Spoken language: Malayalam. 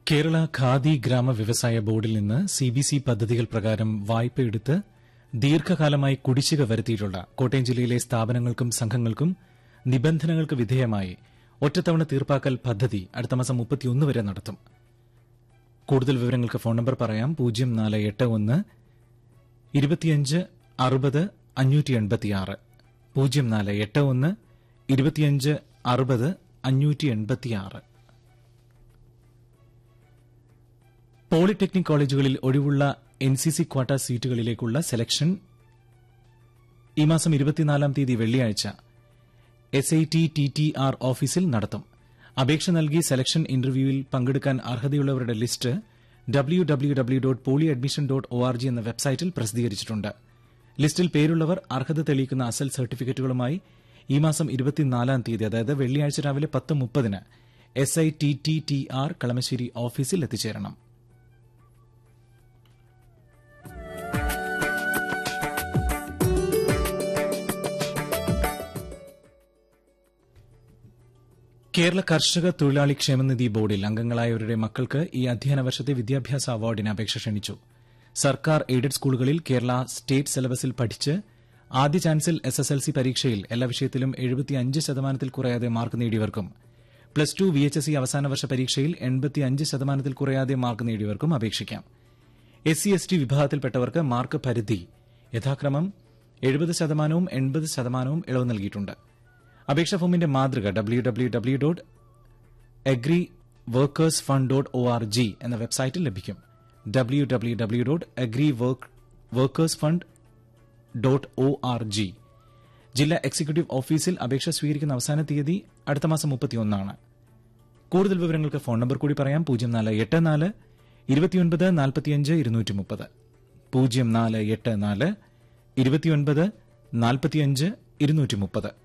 കേരള ഖാദി ഗ്രാമ വ്യവസായ ബോർഡിൽ നിന്ന് സി ബി സി പദ്ധതികൾ പ്രകാരം വായ്പയെടുത്ത് ദീർഘകാലമായി കുടിശ്ശിക വരുത്തിയിട്ടുള്ള കോട്ടയം ജില്ലയിലെ സ്ഥാപനങ്ങൾക്കും സംഘങ്ങൾക്കും നിബന്ധനകൾക്ക് വിധേയമായി ഒറ്റത്തവണ തീർപ്പാക്കൽ പദ്ധതി അടുത്ത മാസം മുപ്പത്തിയൊന്ന് വരെ നടത്തും കൂടുതൽ വിവരങ്ങൾക്ക് ഫോൺ നമ്പർ പറയാം പൂജ്യം നാല് എട്ട് ഒന്ന് ഇരുപത്തിയഞ്ച് അറുപത് അഞ്ഞൂറ്റി എൺപത്തിയാറ് പൂജ്യം നാല് എട്ട് ഒന്ന് ഇരുപത്തിയഞ്ച് അറുപത് അഞ്ഞൂറ്റി എൺപത്തിയാറ് പോളിടെക്നിക് കോളേജുകളിൽ ഒഴിവുള്ള എൻ സി സി ക്വാട്ട സീറ്റുകളിലേക്കുള്ള സെലക്ഷൻ ഈ മാസം ഇരുപത്തിനാലാം തീയതി വെള്ളിയാഴ്ച S I T T T R ഓഫീസിൽ നടത്തും അപേക്ഷ നൽകി സെലക്ഷൻ ഇന്റർവ്യൂവിൽ പങ്കെടുക്കാൻ അർഹതയുള്ളവരുടെ list W W W dot poly admission dot O R G എന്ന വെബ്സൈറ്റിൽ പ്രസിദ്ധീകരിച്ചിട്ടുണ്ട് ലിസ്റ്റിൽ പേരുള്ളവർ അർഹത തെളിയിക്കുന്ന അസൽ സർട്ടിഫിക്കറ്റുകളുമായി ഈ മാസം ഇരുപത്തിനാലാം തീയതി അതായത് വെള്ളിയാഴ്ച രാവിലെ പത്ത് മുപ്പതിന് S I T T T R Kalamassery ഓഫീസിൽ എത്തിച്ചേരണം കേരള കർഷക തൊഴിലാളി ക്ഷേമനിധി ബോർഡിൽ അംഗങ്ങളായവരുടെ മക്കൾക്ക് ഈ അധ്യയന വർഷത്തെ വിദ്യാഭ്യാസ അവാർഡിന് അപേക്ഷ ക്ഷണിച്ചു സർക്കാർ എയ്ഡഡ് സ്കൂളുകളിൽ കേരള സ്റ്റേറ്റ് സിലബസിൽ പഠിച്ച് ആദ്യ ചാൻസിൽ എസ് എസ് എൽ സി പരീക്ഷയിൽ എല്ലാ വിഷയത്തിലും എഴുപത്തിയഞ്ച് ശതമാനത്തിൽ കുറയാതെ മാർക്ക് നേടിയവർക്കും plus two V H S C അവസാന വർഷ പരീക്ഷയിൽ എൺപത്തിയഞ്ച് ശതമാനത്തിൽ കുറയാതെ മാർക്ക് നേടിയവർക്കും അപേക്ഷിക്കാം എസ് സി എസ് ടി വിഭാഗത്തിൽപ്പെട്ടവർക്ക് മാർക്ക് പരിധി യഥാക്രമം എഴുപത് ശതമാനവും എൺപത് ശതമാനവും ഇളവ് നൽകിയിട്ടുണ്ട് അപേക്ഷാ ഫോമിന്റെ മാതൃക W W W dot agri workers fund dot O R G എന്ന വെബ്സൈറ്റിൽ ലഭിക്കും W W W dot agri workers fund dot O R G ജില്ലാ എക്സിക്യൂട്ടീവ് ഓഫീസിൽ അപേക്ഷ സ്വീകരിക്കുന്ന അവസാന തീയതി അടുത്ത മാസം മുപ്പത്തിയൊന്നാണ് കൂടുതൽ വിവരങ്ങൾക്ക് ഫോൺ നമ്പർ കൂടി പറയാം പൂജ്യം നാല് എട്ട് നാല് ഇരുപത്തിയൊൻപത് നാൽപ്പത്തിയഞ്ച് ഇരുന്നൂറ്റി മുപ്പത് പൂജ്യം നാല് എട്ട് നാല് ഇരുപത്തിയൊൻപത് നാൽപ്പത്തിയഞ്ച് ഇരുന്നൂറ്റി മുപ്പത്